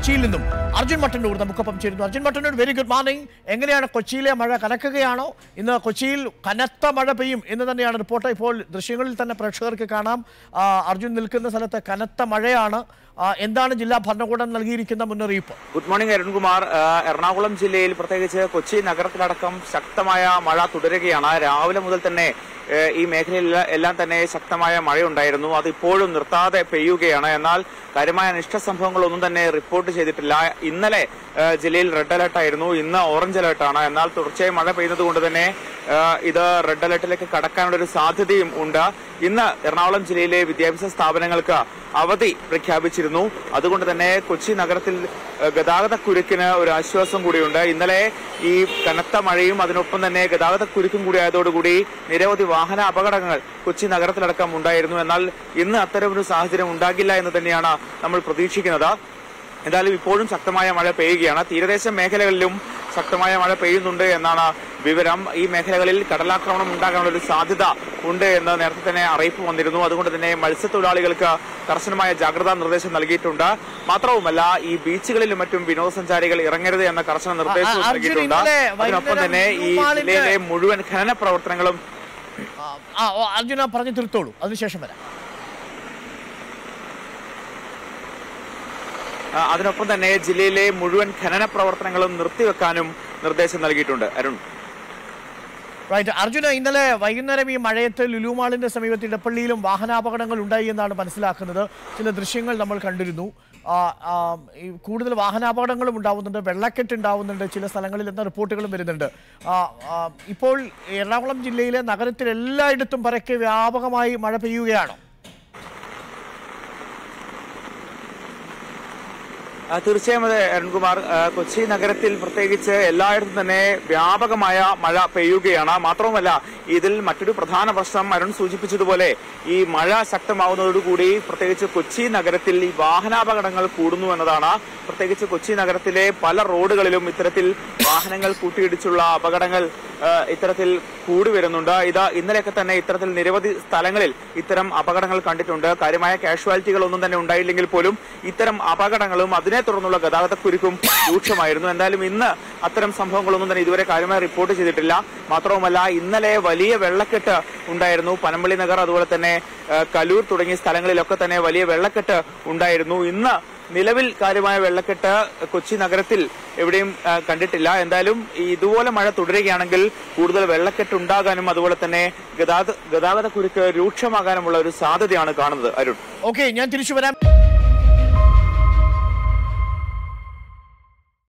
കൊച്ചിയിൽ നിന്നും അർജുൻ മട്ടന്നൂർ നമുക്കൊപ്പം ചേരുന്നു Arjun Mattannur very good morning എങ്ങനെയാണ് കൊച്ചിയിലെ മഴ കനക്കുകയാണോ ഇന്ന് കൊച്ചിയിൽ കനത്ത മഴ പെയ്യും എന്ന് തന്നെയാണ് റിപ്പോർട്ട് ഇപ്പോൾ ദൃശ്യങ്ങളിൽ തന്നെ പ്രേക്ഷകർക്ക് കാണാം ആ, അർജുൻ നിൽക്കുന്ന സ്ഥലത്ത് കനത്ത മഴയാണ് ആ, എന്താണ് ജില്ലാ ഭരണകൂടം നൽകിയിരിക്കുന്ന മുന്നറിയിപ്പ് ഗുഡ് മോർണിംഗ് അരുൺകുമാർ ആ, എറണാകുളം ജില്ലയിൽ പ്രത്യേകിച്ച് കൊച്ചി നഗരത്തിലടക്കം ശക്തമായ മഴ തുടരുകയാണ് രാവിലെ മുതൽ തന്നെ ഏ, ഈ മേഖലയിൽ എല്ലാം തന്നെ ശക്തമായ മഴയുണ്ടായിരുന്നു അത് ഇപ്പോഴും നിർത്താതെ പെയ്യുകയാണ് എന്നാൽ കാര്യമായ അനിഷ്ട സംഭവങ്ങളൊന്നും തന്നെ റിപ്പോർട്ട് ചെയ്തിട്ടില്ല ഇന്നലെ ഏ, ജില്ലയിൽ റെഡ് അലർട്ട് ആയിരുന്നു ഇന്ന് ഓറഞ്ച് അലർട്ടാണ് എന്നാൽ തുടർച്ചയായി മഴ പെയ്യുന്നത് കൊണ്ട് തന്നെ ഏ, ഇത് റെഡ് അലർട്ടിലേക്ക് കടക്കാനുള്ള ഒരു സാധ്യതയും ഉണ്ട് ഇന്ന് എറണാകുളം ജില്ലയിലെ വിദ്യാഭ്യാസ സ്ഥാപനങ്ങൾക്ക് അവധി പ്രഖ്യാപിച്ചിരുന്നു അതുകൊണ്ട് തന്നെ കൊച്ചി നഗരത്തിൽ ഏഹ്, ഗതാഗത കുരുക്കിന് ഒരു ആശ്വാസം കൂടിയുണ്ട് ഇന്നലെ ഈ കനത്ത മഴയും അതിനൊപ്പം തന്നെ ഗതാഗത കുരുക്കും കൂടി ആയതോടുകൂടി നിരവധി വാഹന അപകടങ്ങൾ കൊച്ചി നഗരത്തിലടക്കം ഉണ്ടായിരുന്നു എന്നാൽ ഇന്ന് അത്തരമൊരു സാഹചര്യം ഉണ്ടാകില്ല എന്ന് തന്നെയാണ് നമ്മൾ പ്രതീക്ഷിക്കുന്നത് എന്തായാലും ഇപ്പോഴും ശക്തമായ മഴ പെയ്യുകയാണ് തീരദേശ മേഖലകളിലും ശക്തമായ മഴ പെയ്യുന്നുണ്ട് എന്നാണ് വിവരം ഈ മേഖലകളിൽ കടലാക്രമണം ഉണ്ടാകാനുള്ള ഒരു സാധ്യത ഉണ്ട് എന്ന് നേരത്തെ തന്നെ അറിയിപ്പ് വന്നിരുന്നു അതുകൊണ്ട് തന്നെ മത്സ്യത്തൊഴിലാളികൾക്ക് കർശനമായ ജാഗ്രതാ നിർദ്ദേശം നൽകിയിട്ടുണ്ട് മാത്രവുമല്ല ഈ ബീച്ചുകളിലും മറ്റും വിനോദസഞ്ചാരികൾ ഇറങ്ങരുത് എന്ന കർശന നിർദ്ദേശവും ആ, അർജുൻ, നൽകിയിട്ടുണ്ട് ഇന്നലെ അതിനൊപ്പം തന്നെ ഈ വൈകുന്നേരം ജില്ലയിലെ മുഴുവൻ ഖനന പ്രവർത്തനങ്ങളും ആ, ആ ഓ, അർജുന പറഞ്ഞു തീർത്തോളൂ അതിനുശേഷം വരാം ആ, അതിനൊപ്പം തന്നെ ജില്ലയിലെ മുഴുവൻ ഖനന പ്രവർത്തനങ്ങളും നിർത്തിവെക്കാനും നിർദ്ദേശം നൽകിയിട്ടുണ്ട് അരുൺ റൈറ്റ് അർജുന ഇന്നലെ വൈകുന്നേരം ഈ മഴയത്ത് ലുലുമാളിന്റെ സമീപത്ത് ഇടപ്പള്ളിയിലും വാഹനാപകടങ്ങൾ ഉണ്ടായി എന്നാണ് മനസ്സിലാക്കുന്നത് ചില ദൃശ്യങ്ങൾ നമ്മൾ കണ്ടിരുന്നു ആ, ആ, ഈ കൂടുതൽ വാഹനാപകടങ്ങളും ഉണ്ടാവുന്നുണ്ട് വെള്ളക്കെട്ട് ഉണ്ടാവുന്നുണ്ട് ചില സ്ഥലങ്ങളിൽ എന്ന റിപ്പോർട്ടുകളും വരുന്നുണ്ട് ആ, ആ, ഇപ്പോൾ എറണാകുളം ജില്ലയിലെ നഗരത്തിൽ എല്ലായിടത്തും പരക്കെ വ്യാപകമായി മഴ പെയ്യുകയാണോ ആ, തീർച്ചയായും അതെ അരുൺകുമാർ ആ, കൊച്ചി നഗരത്തിൽ പ്രത്യേകിച്ച് എല്ലായിടത്തും തന്നെ വ്യാപകമായ മഴ പെയ്യുകയാണ് മാത്രവുമല്ല ഇതിൽ മറ്റൊരു പ്രധാന പ്രശ്നം അരുൺ സൂചിപ്പിച്ചതുപോലെ ഈ മഴ ശക്തമാവുന്നതോടുകൂടി പ്രത്യേകിച്ച് കൊച്ചി നഗരത്തിൽ ഈ വാഹനാപകടങ്ങൾ കൂടുന്നു എന്നതാണ് പ്രത്യേകിച്ച് കൊച്ചി നഗരത്തിലെ പല റോഡുകളിലും ഇത്തരത്തിൽ വാഹനങ്ങൾ കൂട്ടിയിടിച്ചുള്ള അപകടങ്ങൾ ആ, ഇത്തരത്തിൽ കൂടി വരുന്നുണ്ട് ഇത് ഇന്നലെയൊക്കെ തന്നെ ഇത്തരത്തിൽ നിരവധി സ്ഥലങ്ങളിൽ ഇത്തരം അപകടങ്ങൾ കണ്ടിട്ടുണ്ട് കാര്യമായ കാഷ്വാലിറ്റികൾ ഒന്നും തന്നെ ഉണ്ടായില്ലെങ്കിൽ പോലും ഇത്തരം അപകടങ്ങളും അതിനെ തുടർന്നുള്ള ഗതാഗതക്കുരുക്കും രൂക്ഷമായിരുന്നു എന്തായാലും ഇന്ന് അത്തരം സംഭവങ്ങളൊന്നും തന്നെ ഇതുവരെ കാര്യമായി റിപ്പോർട്ട് ചെയ്തിട്ടില്ല മാത്രവുമല്ല ഇന്നലെ വലിയ വെള്ളക്കെട്ട് ഉണ്ടായിരുന്നു പനമ്പള്ളി നഗർ അതുപോലെ തന്നെ ആ, കലൂർ തുടങ്ങിയ സ്ഥലങ്ങളിലൊക്കെ തന്നെ വലിയ വെള്ളക്കെട്ട് ഉണ്ടായിരുന്നു ഇന്ന് നിലവിൽ കാര്യമായ വെള്ളക്കെട്ട് കൊച്ചി നഗരത്തിൽ എവിടെയും ആ, കണ്ടിട്ടില്ല എന്തായാലും ഈ ഇതുപോലെ മഴ തുടരുകയാണെങ്കിൽ കൂടുതൽ വെള്ളക്കെട്ട് ഉണ്ടാകാനും അതുപോലെ തന്നെ ഗതാഗത ഗതാഗത കുരുക്ക് രൂക്ഷമാകാനുമുള്ള ഒരു സാധ്യതയാണ് കാണുന്നത് അരുൺ ഓക്കെ ഞാൻ തിരിച്ചു വരാം